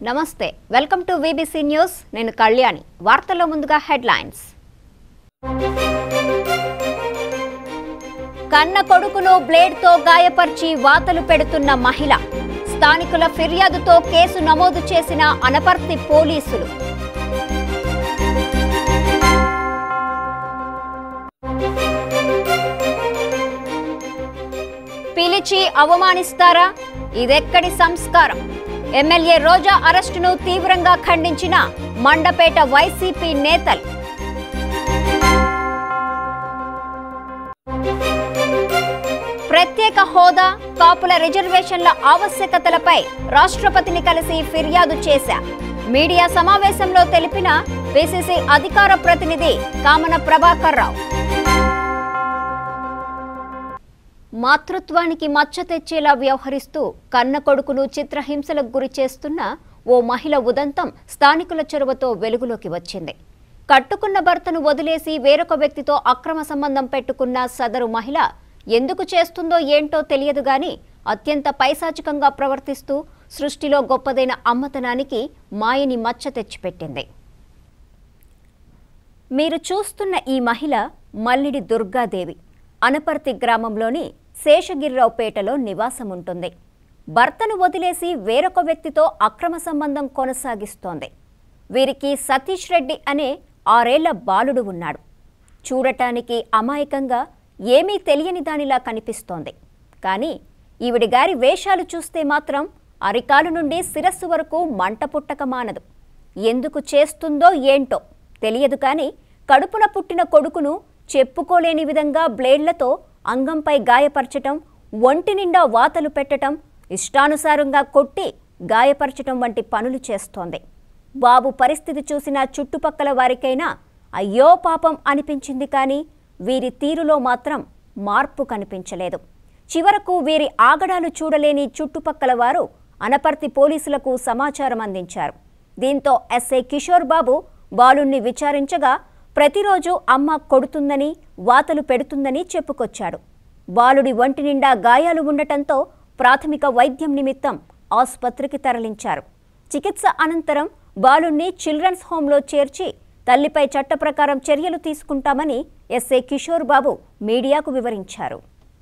నమస్తే welcome to VBC news నేను కళ్యాణి వార్తల్లో ముందుగా హెడ్లైన్స్ కన్న కొడుకును బ్లేడ్తో గాయపరిచి వాతలు పెడుతున్న మహిళ స్థానికుల ఫిర్యాదుతో కేసు నమోదు చేసిన అనపర్తి పోలీసులు పిలిచి అవమానిస్తారా ఇదెక్కడి సంస్కారం ఎమ్మెల్యే రోజా అరెస్టును తీవ్రంగా ఖండించిన మండపేట వైసీపీ నేతలు ప్రత్యేక హోదా కాపుల రిజర్వేషన్ల ఆవశ్యకతలపై రాష్ట్రపతిని కలిసి ఫిర్యాదు చేశా మీడియా సమావేశంలో తెలిపిన పిసిసి అధికార ప్రతినిధి కామన ప్రభాకర్ రావు మాతృత్వానికి మచ్చ తెచ్చేలా వ్యవహరిస్తూ కన్న కొడుకును చిత్రహింసలకు గురి చేస్తున్న ఓ మహిళ ఉదంతం స్థానికుల చొరవతో వెలుగులోకి వచ్చింది కట్టుకున్న భర్తను వదిలేసి వేరొక వ్యక్తితో అక్రమ సంబంధం పెట్టుకున్న సదరు మహిళ ఎందుకు చేస్తుందో ఏంటో తెలియదు గాని అత్యంత పైశాచికంగా ప్రవర్తిస్తూ సృష్టిలో గొప్పదైన అమ్మతనానికి మాయని మచ్చ తెచ్చిపెట్టింది మీరు చూస్తున్న ఈ మహిళ మల్లిడి దుర్గాదేవి అనపర్తి గ్రామంలోని శేషగిరిరావుపేటలో నివాసం ఉంటుంది భర్తను వదిలేసి వేరొక వ్యక్తితో అక్రమ సంబంధం కొనసాగిస్తోంది వీరికి సతీష్ రెడ్డి అనే ఆరేళ్ల బాలుడు ఉన్నాడు చూడటానికి అమాయకంగా ఏమీ తెలియని దానిలా కనిపిస్తోంది కానీ ఈవిడి గారి వేషాలు చూస్తే మాత్రం అరికాలు నుండి శిరస్సు వరకు మంట పుట్టక మానదు ఎందుకు చేస్తుందో ఏంటో తెలియదు కానీ కడుపున పుట్టిన కొడుకును చెప్పుకోలేని విధంగా బ్లేడ్లతో అంగంపై గాయపరచటం ఒంటి నిండా వాతలు పెట్టటం ఇష్టానుసారంగా కొట్టి గాయపరచటం వంటి పనులు చేస్తోంది బాబు పరిస్థితి చూసిన చుట్టుపక్కల వారికైనా అయ్యో పాపం అనిపించింది కానీ వీరి తీరులో మాత్రం మార్పు కనిపించలేదు చివరకు వీరి ఆగడాలు చూడలేని చుట్టుపక్కల వారు అనపర్తి పోలీసులకు సమాచారం అందించారు దీంతో ఎస్ఐ కిషోర్ బాబు బాలుణ్ణి విచారించగా ప్రతిరోజు అమ్మ కొడుతుందని వాతలు పెడుతుందని చెప్పుకొచ్చాడు బాలుడి ఒంటి నిండా గాయాలు ఉండటంతో ప్రాథమిక వైద్యం నిమిత్తం ఆసుపత్రికి తరలించారు చికిత్స అనంతరం బాలుణ్ణి చిల్డ్రన్స్ హోంలో చేర్చి తల్లిపై చట్ట ప్రకారం చర్యలు తీసుకుంటామని ఎస్ఐ కిషోర్ బాబు మీడియాకు వివరించారు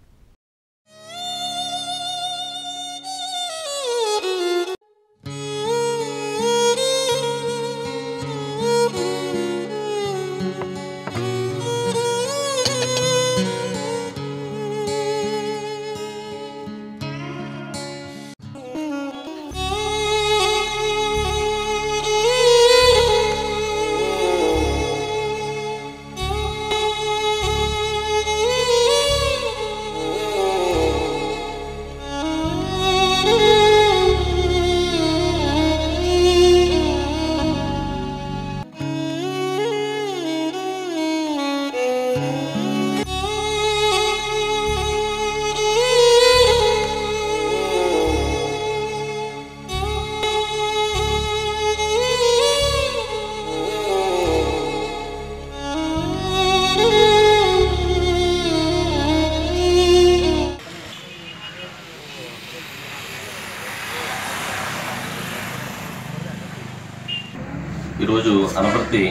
ఈరోజు అనపర్తి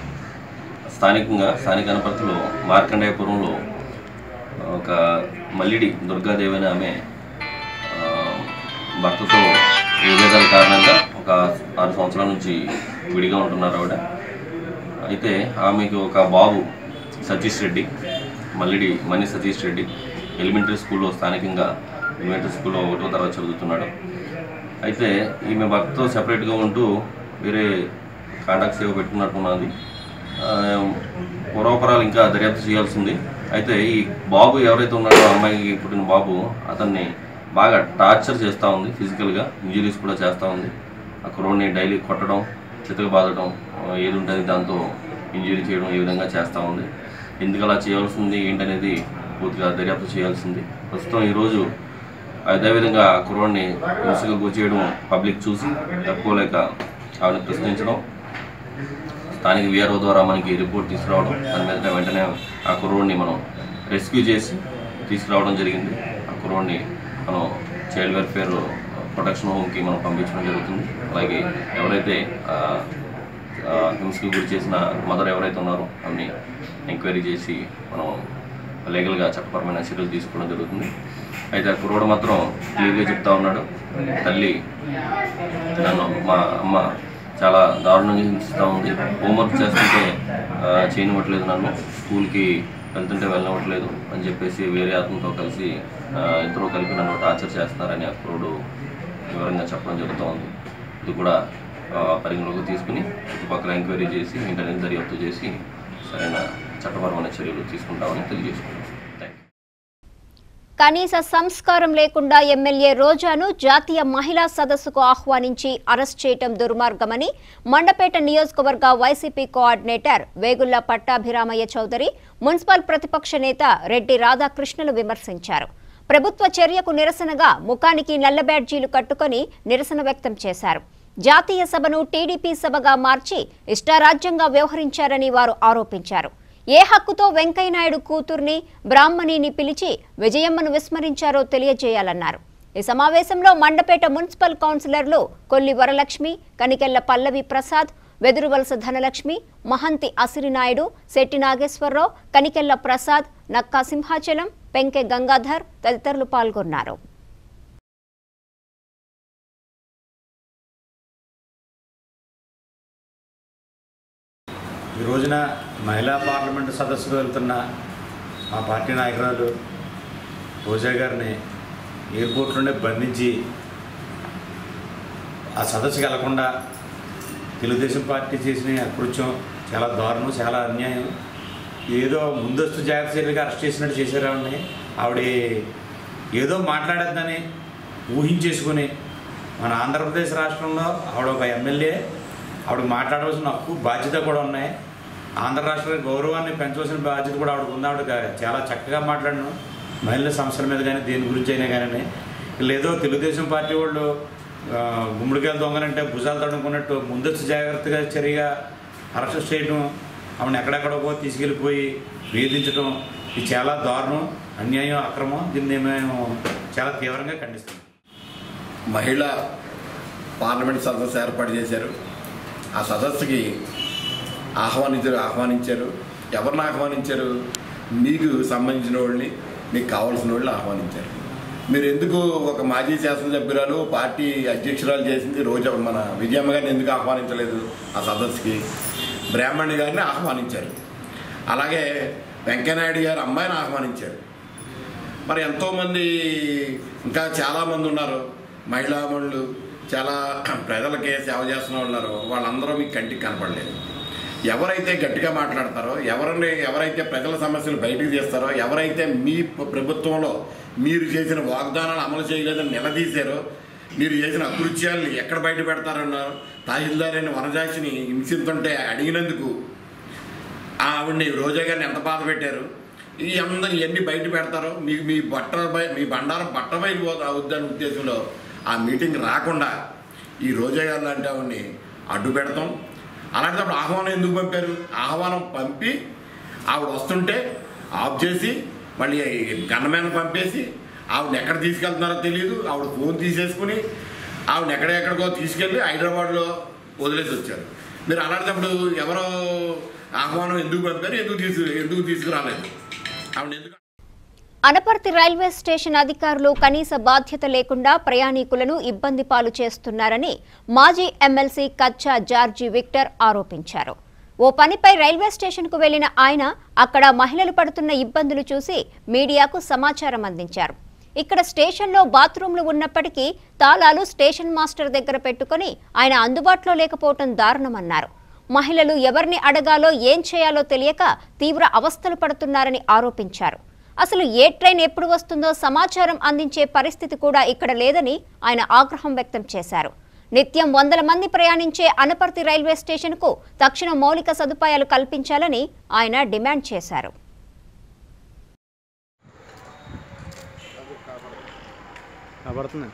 స్థానికంగా స్థానిక అనపర్తిలో మార్కండేయపురంలో ఒక మల్లిడి దుర్గాదేవి అనే ఆమె ఆ, భర్తతో విభేదాల కారణంగా ఒక ఆరు సంవత్సరాల నుంచి విడిగా ఉంటున్నారు ఆవిడ అయితే ఆమెకి ఒక బాబు సతీష్ రెడ్డి మల్లిడి మణి సతీష్ రెడ్డి ఎలిమెంటరీ స్కూల్లో స్థానికంగా ఎలిమెంటరీ స్కూల్లో ఒకటో తరగతి చదువుతున్నాడు అయితే ఈమె భర్తతో సెపరేట్గా ఉంటూ వేరే కాంటాక్ట్ సేవ పెట్టుకున్నట్టున్నది ఆ, పూర్వపరాలు ఇంకా దర్యాప్తు చేయాల్సింది అయితే ఈ బాబు ఎవరైతే ఉన్నాడో ఆ అమ్మాయికి పుట్టిన బాబు అతన్ని బాగా టార్చర్ చేస్తూ ఉంది ఫిజికల్గా ఇంజరీస్ కూడా చేస్తూ ఉంది ఆ కుర్రోడిని డైలీ కొట్టడం చితక బాధడం ఆ, ఏది ఉంటుంది దాంతో ఇంజరీ చేయడం ఈ విధంగా చేస్తూ ఉంది ఎందుకు అలా చేయాల్సింది ఏంటనేది పూర్తిగా దర్యాప్తు చేయాల్సింది ప్రస్తుతం ఈరోజు అదేవిధంగా ఆ కుర్రోడిని హింసగా గురిచేయడం పబ్లిక్ చూసి తట్టుకోలేక ఆవిడని ప్రశ్నించడం స్థానిక విఆర్ఓ ద్వారా మనకి రిపోర్ట్ తీసుకురావడం దాని మీద వెంటనే ఆ కుర్రోడిని మనం రెస్క్యూ చేసి తీసుకురావడం జరిగింది ఆ కుర్రోడిని మనం చైల్డ్ వెల్ఫేర్ ప్రొటెక్షన్ హోమ్కి మనం పంపించడం జరుగుతుంది అలాగే ఎవరైతే ఆ, ఆ, హింసకు గురి చేసిన మదర్ ఎవరైతే ఉన్నారో అవన్నీ ఎంక్వైరీ చేసి మనం లీగల్గా చట్టపరమైన చర్యలు తీసుకోవడం జరుగుతుంది అయితే ఆ కుర్రోడు మాత్రం క్లియర్గా చెప్తా ఉన్నాడు తల్లి నన్ను మా అమ్మ చాలా దారుణంగా హింసిస్తూ ఉంది హోంవర్క్ చేస్తుంటే ఆ, చేయనివ్వట్లేదు నన్ను స్కూల్కి వెళ్తుంటే వెళ్ళనివ్వట్లేదు అని చెప్పేసి వేరే అతనితో కలిసి ఆ, ఇద్దరు కలిపి నన్ను టార్చర్ చేస్తున్నారని ఆ కుర్రోడు వివరంగా చెప్పడం జరుగుతూ ఉంది ఇది కూడా ఆ, పరిగణలోకి తీసుకుని చుట్టుపక్కల ఎంక్వైరీ చేసి వెంటనే దర్యాప్తు చేసి సరైన చట్టపరమైన చర్యలు తీసుకుంటామని తెలియజేసుకుంటాం థ్యాంక్ యూ కనీస సంస్కారం లేకుండా ఎమ్మెల్యే రోజాను జాతీయ మహిళా సదస్సుకు ఆహ్వానించి అరెస్ట్ చేయటం దుర్మార్గమని మండపేట నియోజకవర్గ వైసీపీ కోఆర్డినేటర్ వేగుళ్ల పట్టాభిరామయ్య చౌదరి మున్సిపల్ ప్రతిపక్ష నేత రెడ్డి రాధాకృష్ణలు విమర్శించారు ప్రభుత్వ చర్యకు నిరసనగా ముఖానికి నల్ల బ్యాడ్జీలు కట్టుకొని నిరసన వ్యక్తం చేశారు జాతీయ సభను టీడీపీ సభగా మార్చి ఇష్టారాజ్యంగా వ్యవహరించారని వారు ఆరోపించారు ఏ హక్కుతో వెంకయ్యనాయుడు కూతుర్ని బ్రాహ్మణిని పిలిచి విజయమ్మను విస్మరించారో తెలియజేయాలన్నారు ఈ సమావేశంలో మండపేట మున్సిపల్ కౌన్సిలర్లు కొల్లి వరలక్ష్మి కనికెళ్ల పల్లవి ప్రసాద్ వెదురువలస ధనలక్ష్మి మహంతి అసిరినాయుడు శెట్టి నాగేశ్వరరావు కనికెళ్ల ప్రసాద్ నక్కా సింహాచలం పెంకె గంగాధర్ తదితరులు పాల్గొన్నారు ఈ రోజున మహిళా పార్లమెంటు సదస్సుకు వెళ్తున్న మా పార్టీ నాయకురాలు రోజా గారిని ఎయిర్పోర్ట్లోనే బంధించి ఆ సదస్సుకి వెళ్లకుండా తెలుగుదేశం పార్టీ చేసిన అకృత్యం చాలా దారుణం చాలా అన్యాయం ఏదో ముందస్తు జాగ్రత్త చర్యలుగా అరెస్ట్ చేసినట్టు చేశారు ఆవిడని ఆవిడ ఏదో మాట్లాడద్దని ఊహించేసుకుని మన ఆంధ్రప్రదేశ్ రాష్ట్రంలో ఆవిడ ఒక ఎమ్మెల్యే ఆవిడ మాట్లాడవలసిన హక్కు బాధ్యత కూడా ఉన్నాయి ఆంధ్ర రాష్ట్ర గౌరవాన్ని పెంచవలసిన బాధ్యత కూడా ఆవిడకు ఉంది ఆవిడ చాలా చక్కగా మాట్లాడను మహిళల సమస్యల మీద కానీ దేని గురించి అయినా కానీ లేదో తెలుగుదేశం పార్టీ వాళ్ళు ఆ, గుమ్మడికాయలు దొంగలంటే భుజాలు తడుముకున్నట్టు ముందస్తు జాగ్రత్తగా చర్యగా అరెస్ట్ చేయడం ఆమెను ఎక్కడెక్కడికో తీసుకెళ్ళిపోయి వేధించడం ఇది చాలా దారుణం అన్యాయం అక్రమం దీన్ని మేము చాలా తీవ్రంగా ఖండిస్తాం మహిళా పార్లమెంట్ సదస్సు ఏర్పాటు చేశారు ఆ సదస్సుకి ఆహ్వానించారు ఆహ్వానించారు ఎవరిని ఆహ్వానించారు మీకు సంబంధించిన వాళ్ళని మీకు కావాల్సిన వాళ్ళని ఆహ్వానించారు మీరు ఎందుకు ఒక మాజీ శాసనసభ్యురాలు పార్టీ అధ్యక్షురాలు చేసింది రోజు మన విజయమ్మ గారిని ఎందుకు ఆహ్వానించలేదు ఆ సదస్సుకి బ్రాహ్మణి గారిని ఆహ్వానించారు అలాగే వెంకయ్యనాయుడు గారు అమ్మాయిని ఆహ్వానించారు మరి ఎంతోమంది ఇంకా చాలామంది ఉన్నారు మహిళామణులు చాలా ప్రజలకే సేవ చేస్తున్న వాళ్ళు ఉన్నారు వాళ్ళందరూ మీకు కంటికి కనపడలేదు ఎవరైతే గట్టిగా మాట్లాడతారో ఎవరిని ఎవరైతే ప్రజల సమస్యలు బయటకు తీస్తారో ఎవరైతే మీ ప్ర- ప్రభుత్వంలో మీరు చేసిన వాగ్దానాలు అమలు చేయలేదని నిలదీశారో మీరు చేసిన అకృత్యాలని ఎక్కడ బయట పెడతారన్నారు తహసీల్దార్ అయిన వనజాక్షిని హింసిస్తుంటే అడిగినందుకు ఆవిడ్ని రోజా గారిని ఎంత బాధ పెట్టారు ఈ అందరూ ఇవన్నీ బయట పెడతారో మీకు మీ బట్ట బయ- మీ బండారం బట్ట బయలుపోతా అవుద్దనే ఉద్దేశంలో ఆ మీటింగ్ రాకుండా ఈ రోజా గారు లాంటి ఆవిడ్ని అడ్డు పెడతాం అలాంటప్పుడు ఆహ్వానం ఎందుకు పంపారు ఆహ్వానం పంపి ఆవిడ వస్తుంటే ఆఫ్ చేసి మళ్ళీ గన్నమైన పంపేసి ఆవిడని ఎక్కడ తీసుకెళ్తున్నారో తెలియదు ఆవిడ ఫోన్ తీసేసుకుని ఆవిడని ఎక్కడెక్కడికో తీసుకెళ్ళి హైదరాబాద్లో వదిలేసి వచ్చారు మీరు అలాంటప్పుడు ఎవరో ఆహ్వానం ఎందుకు పంపారు ఎందుకు తీసు ఎందుకు తీసుకురాలేదు ఆవిడ ఎందుకు అనపర్తి రైల్వే స్టేషన్ అధికారులు కనీస బాధ్యత లేకుండా ప్రయాణికులను ఇబ్బంది పాలు చేస్తున్నారని మాజీ ఎమ్మెల్సీ కచ్చా జార్జి విక్టర్ ఆరోపించారు ఓ పనిపై రైల్వే స్టేషన్కు వెళ్లిన ఆయన అక్కడ మహిళలు పడుతున్న ఇబ్బందులు చూసి మీడియాకు సమాచారం అందించారు ఇక్కడ స్టేషన్లో బాత్రూంలు ఉన్నప్పటికీ తాళాలు స్టేషన్ మాస్టర్ దగ్గర పెట్టుకుని ఆయన అందుబాటులో లేకపోవటం దారుణమన్నారు మహిళలు ఎవరిని అడగాలో ఏం చేయాలో తెలియక తీవ్ర అవస్థలు పడుతున్నారని ఆరోపించారు అసలు ఏ ట్రైన్ ఎప్పుడు వస్తుందో సమాచారం అందించే పరిస్థితి కూడా ఇక్కడ లేదని ఆయన ఆగ్రహం వ్యక్తం చేశారు నిత్యం వందల మంది ప్రయాణించే అనపర్తి రైల్వే స్టేషన్కు తక్షణ మౌలిక సదుపాయాలు కల్పించాలని ఆయన డిమాండ్ చేశారు కనబడుతుంది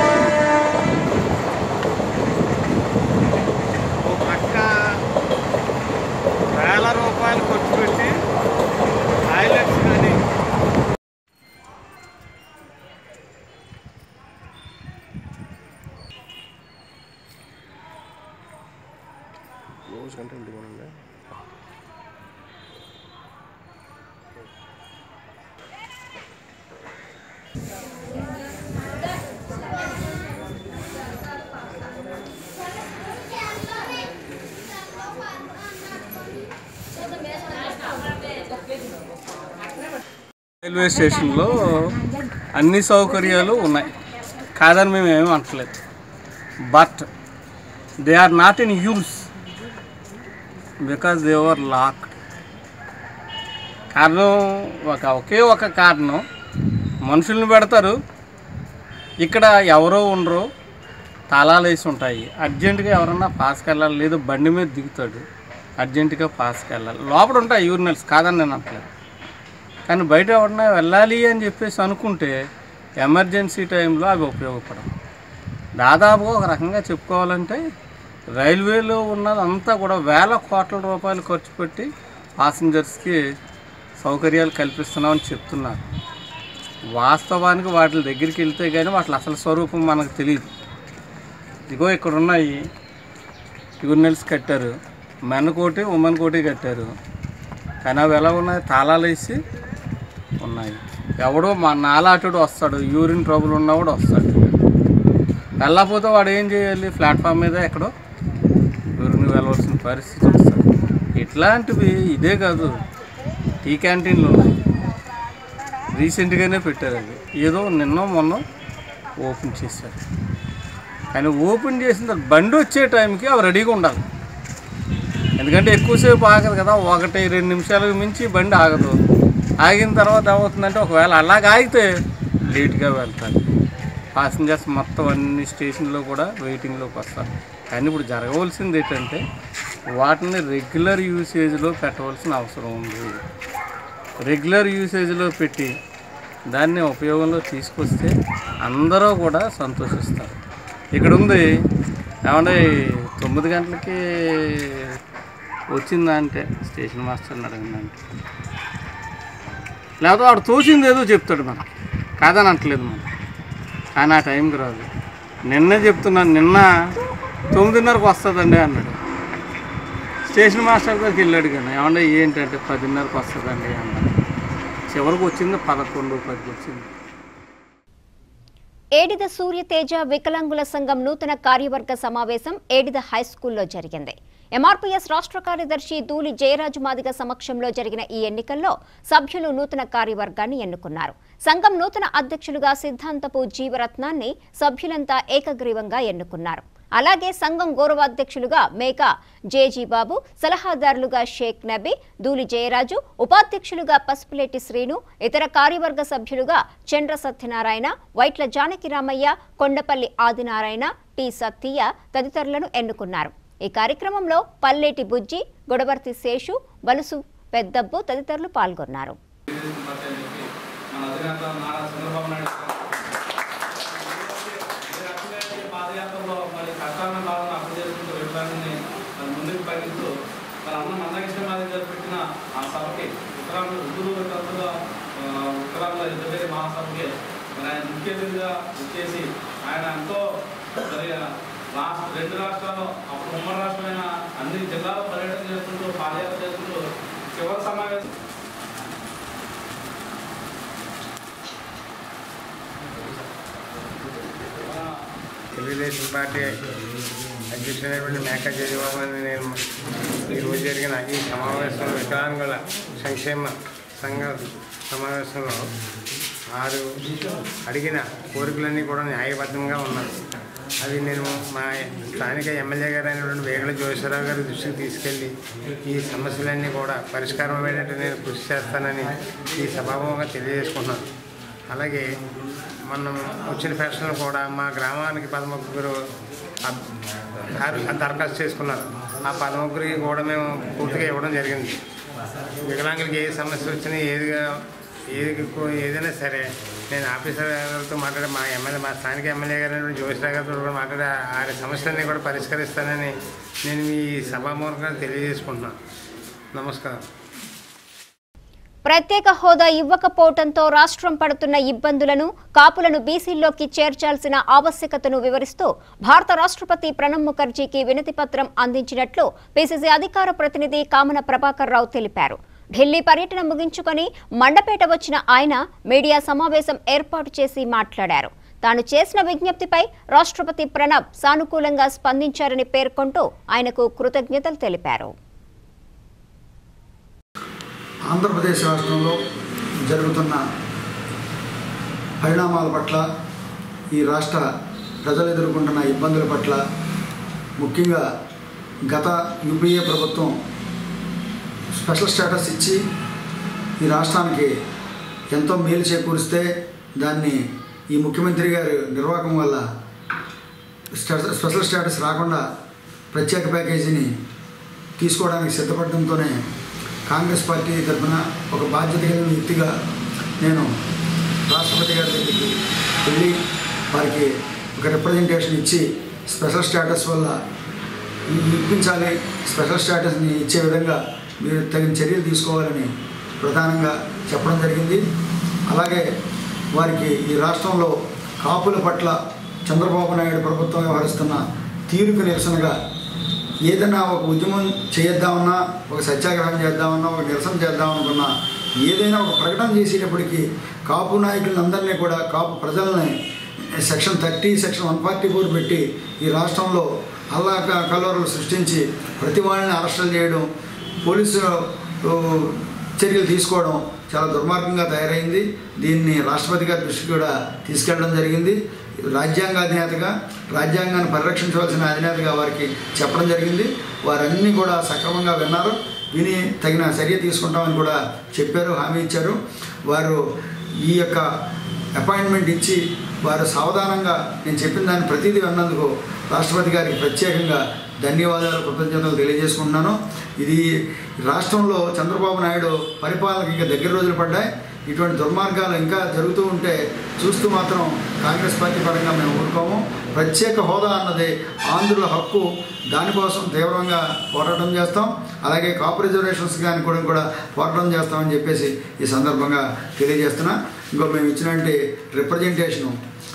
ఓ పక్క రోజు కంటే ఇంటికి పోనండి రైల్వే స్టేషన్లో అన్ని సౌకర్యాలు ఉన్నాయి కాదని మేము ఏమీ అంటలేదు but they are not in use because they are locked కారణం ఒక ఒకే ఒక కారణం మనుషుల్ని పెడతారు ఇక్కడ ఎవరో ఉండరు తాళాలు వేసి ఉంటాయి అర్జెంటుగా ఎవరన్నా పాస్కి వెళ్ళాలి లేదు బండి మీద దిగుతాడు అర్జెంటుగా పాస్కి వెళ్ళాలి లోపల ఉంటాయి యూరినల్స్ కాదని నేను అంటలేదు కానీ బయట ఎవరన్నా వెళ్ళాలి అని చెప్పేసి అనుకుంటే ఎమర్జెన్సీ టైంలో అవి ఉపయోగపడవు దాదాపుగా ఒక రకంగా చెప్పుకోవాలంటే రైల్వేలో ఉన్నదంతా కూడా వేల కోట్ల రూపాయలు ఖర్చు పెట్టి పాసింజర్స్కి సౌకర్యాలు కల్పిస్తున్నామని చెప్తున్నారు వాస్తవానికి వాటి దగ్గరికి వెళ్తే కానీ వాటి అసలు స్వరూపం మనకు తెలియదు ఇగో ఇక్కడ ఉన్నాయి యూరినల్స్ కట్టారు మెన్ కోటి ఉమెన్ కోటి కట్టారు కానీ అవి ఎలా ఉన్నాయి తాళాలు వేసి ఉన్నాయి ఎవడో మా నాలాటుడు వస్తాడు యూరిన్ ట్రబుల్ ఉన్నవాడు వస్తాడు వెళ్ళకపోతే వాడు ఏం చేయాలి ప్లాట్ఫామ్ మీద ఎక్కడో యూరిన్ వెళ్ళవలసిన పరిస్థితి వస్తుంది ఇట్లాంటివి ఇదే కాదు టీ క్యాంటీన్లు ఉన్నాయి రీసెంట్గానే పెట్టారు అవి ఏదో నిన్న మొన్న ఓపెన్ చేశారు కానీ ఓపెన్ చేసిన తర్వాత బండి వచ్చే టైంకి అవి రెడీగా ఉండాలి ఎందుకంటే ఎక్కువసేపు ఆగదు కదా ఒకటి రెండు నిమిషాలకు మించి బండి ఆగదు ఆగిన తర్వాత ఏమవుతుందంటే ఒకవేళ అలాగ ఆగితే లేట్గా వెళ్తారు పాసింజర్స్ మొత్తం అన్ని స్టేషన్లో కూడా వెయిటింగ్లోకి వస్తారు కానీ ఇప్పుడు జరగవలసింది ఏంటంటే వాటిని రెగ్యులర్ యూసేజ్లో పెట్టవలసిన అవసరం ఉంది రెగ్యులర్ యూసేజ్లో పెట్టి దాన్ని ఉపయోగంలో తీసుకొస్తే అందరూ కూడా సంతోషిస్తారు ఇక్కడ ఉంది ఏమంటే తొమ్మిది గంటలకి వచ్చిందా అంటే స్టేషన్ మాస్టర్ని అడిగిందంటే లేకపోతే వాడు తోచింది ఏదో చెప్తాడు మనకి కాదని అంటలేదు మనం కానీ ఆ టైంకి రాదు నిన్నే చెప్తున్నాను నిన్న తొమ్మిదిన్నరకు వస్తుందండి అన్నాడు స్టేషన్ మాస్టర్ దగ్గరికి వెళ్ళాడు కానీ ఏమన్నా ఏంటంటే పదిన్నరకు వస్తుందండి అన్నాడు చివరికి వచ్చింది పదకొండు పదికి వచ్చింది ఏడిద సూర్యతేజ వికలాంగుల సంఘం నూతన కార్యవర్గ సమావేశం ఏడిద హై స్కూల్లో జరిగింది ఎంఆర్పీఎస్ రాష్ట్ర కార్యదర్శి దూలి జయరాజు మాదిగ సమక్షంలో జరిగిన ఈ ఎన్నికల్లో సభ్యులు నూతన కార్యవర్గాన్ని ఎన్నుకున్నారు సంఘం నూతన అధ్యక్షులుగా సిద్ధాంతపు జీవరత్నాన్ని సభ్యులంతా ఏకగ్రీవంగా ఎన్నుకున్నారు అలాగే సంఘం గౌరవాధ్యక్షులుగా మేక జేజీ బాబు సలహాదారులుగా షేక్ నబీ దూలి జయరాజు ఉపాధ్యక్షులుగా పసుపులేటి శ్రీను ఇతర కార్యవర్గ సభ్యులుగా చంద్ర సత్యనారాయణ వైట్ల జానకి రామయ్య కొండపల్లి ఆదినారాయణ టి సత్తయ్య తదితరులను ఎన్నుకున్నారు ఈ కార్యక్రమంలో పల్లేటి బుజ్జి గొడవర్తి శేషు బలుసు పెద్దబ్బు తదితరులు పాల్గొన్నారు మన అధినేత నారా చంద్రబాబు నాయుడు గారు ఈ పాదయాత్రలో మరి కష్టాలను భావన అర్థం చేసుకుంటూ వెళ్ళాలని మరి ముందుకు పయనిస్తూ మరి అన్న మందకృష్ణ మాది గారు పెట్టిన ఆ సభకి ఉత్తరాంధ్ర ఉద్దులు తరఫుగా ఉత్తరాంధ్ర ఇద్దరి మహాసభకి మరి ఆయన ముఖ్య అతిథిగా వచ్చేసి ఆయన ఎంతో మరి రాష్ట్ర రెండు రాష్ట్రాలు అప్పుడు ఉమ్మడి రాష్ట్రమైన అన్ని జిల్లాలో పర్యటన చేసుకుంటూ పాదయాత్ర చేసుకుంటూ చివరి సమావేశం తెలుగుదేశం పార్టీ అధ్యక్షుడైనటువంటి మేకా జయబాబు అని నేను ఈరోజు జరిగిన ఈ సమావేశంలో వికలాంగుల సంక్షేమ సంఘ సమావేశంలో వారు అడిగిన కోరికలన్నీ కూడా న్యాయబద్ధంగా ఉన్నాయి అవి నేను మా స్థానిక ఎమ్మెల్యే గారు అయినటువంటి వేగల జోగేశ్వరరావు గారి దృష్టికి తీసుకెళ్ళి ఈ సమస్యలన్నీ కూడా పరిష్కారం అయ్యేటట్టు నేను కృషి చేస్తానని ఈ సభాముఖంగా తెలియజేసుకుంటున్నాను అలాగే మనం వచ్చిన పెన్షన్లు కూడా మా గ్రామానికి పదముగ్గురు అబ్- దారు- దరఖాస్తు చేసుకున్నారు ఆ పదముగ్గురికి కూడా మేము పూర్తిగా ఇవ్వడం జరిగింది వికలాంగులకి ఏ సమస్య వచ్చినా ఏదిగా ఏది ఏదైనా సరే నేను ఆఫీసర్ గారితో మాట్లాడి మా ఎమ్మెల్యే మా స్థానిక ఎమ్మెల్యే గారు జోషిరావు గారితో కూడా మాట్లాడి ఆ సమస్యలన్నీ కూడా పరిష్కరిస్తానని నేను మీ సభామూలకంగా తెలియజేసుకుంటున్నాను నమస్కారం ప్రత్యేక హోదా ఇవ్వకపోవడంతో రాష్ట్రం పడుతున్న ఇబ్బందులను కాపులను బీసీల్లోకి చేర్చాల్సిన ఆవశ్యకతను వివరిస్తూ భారత రాష్ట్రపతి ప్రణబ్ ముఖర్జీకి వినతి పత్రం అందించినట్లు పీసీసీ అధికార ప్రతినిధి కామన ప్రభాకర్ రావు తెలిపారు ఢిల్లీ పర్యటన ముగించుకొని మండపేట వచ్చిన ఆయన మీడియా సమావేశం ఏర్పాటు చేసి మాట్లాడారు తాను చేసిన విజ్ఞప్తిపై రాష్ట్రపతి ప్రణబ్ సానుకూలంగా స్పందించారని పేర్కొంటూ ఆయనకు కృతజ్ఞతలు తెలిపారు ఆంధ్రప్రదేశ్ రాష్ట్రంలో జరుగుతున్న పరిణామాల పట్ల ఈ రాష్ట్ర ప్రజలు ఎదుర్కొంటున్న ఇబ్బందుల పట్ల ముఖ్యంగా గత యూపీఏ ప్రభుత్వం స్పెషల్ స్టేటస్ ఇచ్చి ఈ రాష్ట్రానికి ఎంతో మేలు చేకూరిస్తే దాన్ని ఈ ముఖ్యమంత్రి గారి నిర్వాహకం వల్ల స్ట- స్పెషల్ స్టేటస్ రాకుండా ప్రత్యేక ప్యాకేజీని తీసుకోవడానికి సిద్ధపడడంతోనే కాంగ్రెస్ పార్టీ తరఫున ఒక బాధ్యత కలిగిన వ్యక్తిగా నేను రాష్ట్రపతి గారి దగ్గరికి వెళ్ళి వారికి ఒక రిప్రజెంటేషన్ ఇచ్చి స్పెషల్ స్టేటస్ వల్ల ఇ- ఇప్పించాలి స్పెషల్ స్టేటస్ని ఇచ్చే విధంగా మీరు తగిన చర్యలు తీసుకోవాలని ప్రధానంగా చెప్పడం జరిగింది అలాగే వారికి ఈ రాష్ట్రంలో కాపుల పట్ల చంద్రబాబు నాయుడు ప్రభుత్వం వ్యవహరిస్తున్న తీరుకు నిరసనగా ఏదైనా ఒక ఉద్యమం చేద్దామన్నా ఒక సత్యాగ్రహం చేద్దామన్నా ఒక నిరసన చేద్దామనుకున్నా ఏదైనా ఒక ప్రకటన చేసేటప్పటికి కాపు నాయకులందరినీ కూడా కాపు ప్రజల్ని section thirty section one forty four పెట్టి ఈ రాష్ట్రంలో అల్లా క- కలవరలు సృష్టించి ప్రతి వాళ్ళని అరెస్టులు చేయడం పోలీసు ఓ, చర్యలు తీసుకోవడం చాలా దుర్మార్గంగా తయారైంది దీన్ని రాష్ట్రపతి గారి దృష్టికి కూడా తీసుకెళ్ళడం జరిగింది రాజ్యాంగ అధినేతగా రాజ్యాంగాన్ని పరిరక్షించవలసిన అధినేతగా వారికి చెప్పడం జరిగింది వారన్నీ కూడా సక్రమంగా విన్నారు విని తగిన చర్య తీసుకుంటామని కూడా చెప్పారు హామీ ఇచ్చారు వారు ఈ యొక్క అపాయింట్మెంట్ ఇచ్చి వారు సావధానంగా నేను చెప్పిన దాన్ని ప్రతిదీ విన్నందుకు రాష్ట్రపతి గారికి ప్రత్యేకంగా ధన్యవాదాలు కృతజ్ఞతలు తెలియజేసుకుంటున్నాను ఇది రాష్ట్రంలో చంద్రబాబు నాయుడు పరిపాలనకి ఇంకా దగ్గర రోజులు పడ్డాయి ఇటువంటి దుర్మార్గాలు ఇంకా జరుగుతూ ఉంటే చూస్తూ మాత్రం కాంగ్రెస్ పార్టీ పరంగా మేము ఊరుకోము ప్రత్యేక హోదా అన్నది ఆంధ్రుల హక్కు దానికోసం తీవ్రంగా పోరాటం చేస్తాం అలాగే కాపు రిజర్వేషన్స్ కానీ కూడా కూడా పోరాటం చేస్తామని చెప్పేసి ఈ సందర్భంగా తెలియజేస్తున్నా ఇంకో మేము ఇచ్చినటువంటి రిప్రజెంటేషను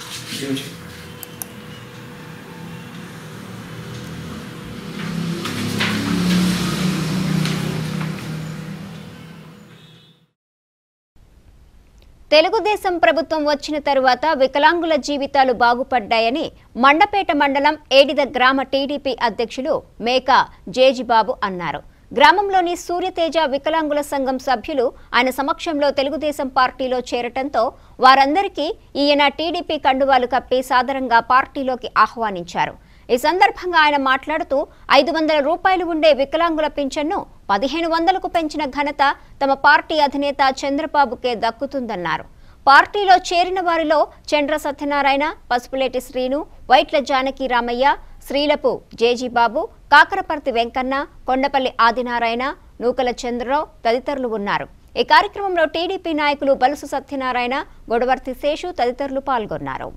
తెలుగుదేశం ప్రభుత్వం వచ్చిన తరువాత వికలాంగుల జీవితాలు బాగుపడ్డాయని మండపేట మండలం ఏడిద గ్రామ టీడీపీ అధ్యక్షులు మేక జేజిబాబు అన్నారు గ్రామంలోని సూర్యతేజ వికలాంగుల సంఘం సభ్యులు ఆయన సమక్షంలో తెలుగుదేశం పార్టీలో చేరటంతో వారందరికీ ఈయన టీడీపీ కండువాలు కప్పి సాదరంగా పార్టీలోకి ఆహ్వానించారు ఈ సందర్భంగా ఆయన మాట్లాడుతూ ఐదు వందల రూపాయలు ఉండే వికలాంగుల పింఛన్ను పదిహేను వందలకు పెంచిన ఘనత తమ పార్టీ అధినేత చంద్రబాబుకే దక్కుతుందన్నారు పార్టీలో చేరిన వారిలో చంద్ర సత్యనారాయణ పసుపులేటి శ్రీను వైట్ల జానకి రామయ్య శ్రీలపు జేజీబాబు కాకరపర్తి వెంకన్న కొండపల్లి ఆదినారాయణ నూకల చంద్రరావు తదితరులు ఉన్నారు ఈ కార్యక్రమంలో టీడీపీ నాయకులు బలుసు సత్యనారాయణ గొడవర్తి శేషు తదితరులు పాల్గొన్నారు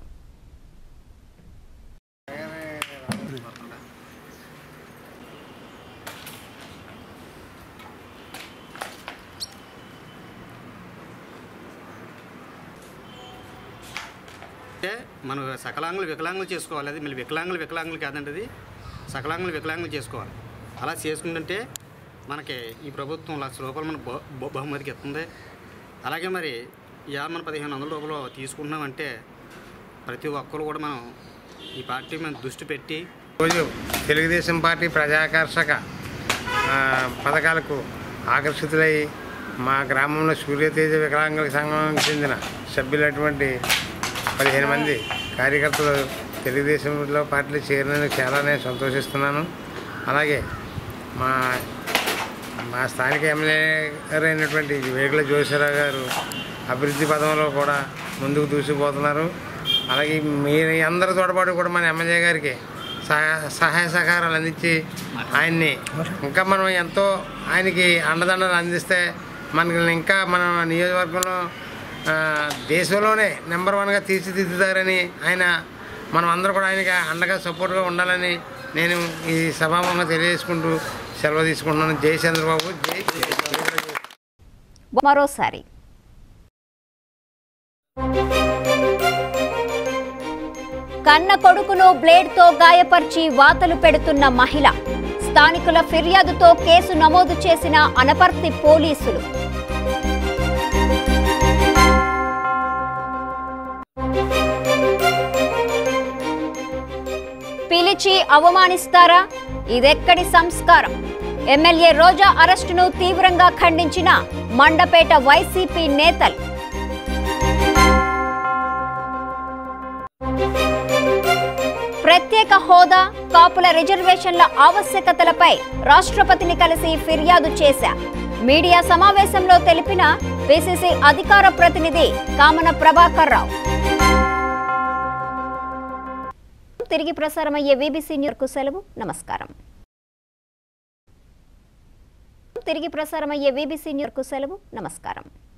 అంటే మనం సకలాంగులు వికలాంగులు చేసుకోవాలి అది మళ్ళీ వికలాంగులు వికలాంగులు కాదండి అది సకలాంగులు వికలాంగులు చేసుకోవాలి అలా చేసుకుంటుంటే మనకి ఈ ప్రభుత్వం లక్ష రూపాయలు మన బహు- బహు- బహుమతికి ఇస్తుంది అలాగే మరి ఇవాళ మనం పదిహేను వందల రూపాయలు తీసుకుంటున్నామంటే ప్రతి ఒక్కరు కూడా మనం ఈ పార్టీ మీద దృష్టి పెట్టి రోజు తెలుగుదేశం పార్టీ ప్రజాకర్షక ఆ, పథకాలకు ఆకర్షితులై మా గ్రామంలో సూర్యతేజ వికలాంగుల సంఘానికి చెందిన సభ్యులైనటువంటి పదిహేను మంది కార్యకర్తలు తెలుగుదేశంలో పార్టీలో చేరినందుకు చాలా నేను సంతోషిస్తున్నాను అలాగే మా మా స్థానిక ఎమ్మెల్యే గారు అయినటువంటి వేగుల జోషిరావు గారు అభివృద్ధి పదంలో కూడా ముందుకు దూసిపోతున్నారు అలాగే మీరు అందరి తోడ్పాటు కూడా మన ఎమ్మెల్యే గారికి సహాయ సహాయ సహకారాలు అందించి ఆయన్ని ఇంకా మనం ఎంతో ఆయనకి అండదండలు అందిస్తే మనకి ఇంకా మన నియోజకవర్గంలో ఆ, దేశంలోనే నెంబర్ వన్గా తీర్చిదిద్దుతారని ఆయన మనం అందరూ కూడా ఆయనకి అండగా సపోర్ట్గా ఉండాలని నేను ఈ సభాముఖంగా తెలియజేసుకుంటూ సెలవు తీసుకుంటున్నాను జై చంద్రబాబు జై మరోసారి కన్న కొడుకును బ్లేడ్తో గాయపరిచి వాతలు పెడుతున్న మహిళ స్థానికుల ఫిర్యాదుతో కేసు నమోదు చేసిన అనపర్తి పోలీసులు పిలిచి అవమానిస్తారా ఇదెక్కడి సంస్కారం ఎమ్మెల్యే రోజా అరెస్టును తీవ్రంగా ఖండించిన మండపేట వైసీపీ నేతలు ప్రత్యేక హోదా కాపుల రిజర్వేషన్ల ఆవశ్యకతలపై రాష్ట్రపతిని కలిసి ఫిర్యాదు చేశా మీడియా సమావేశంలో తెలిపిన పిసిసి అధికార ప్రతినిధి కామన ప్రభాకర్ రావు తిరిగి ప్రసారమయ్యే వీబీసీ న్యూస్కు సెలవు నమస్కారం తిరిగి ప్రసారమయ్యే వీబీసీ న్యూస్కు సెలవు నమస్కారం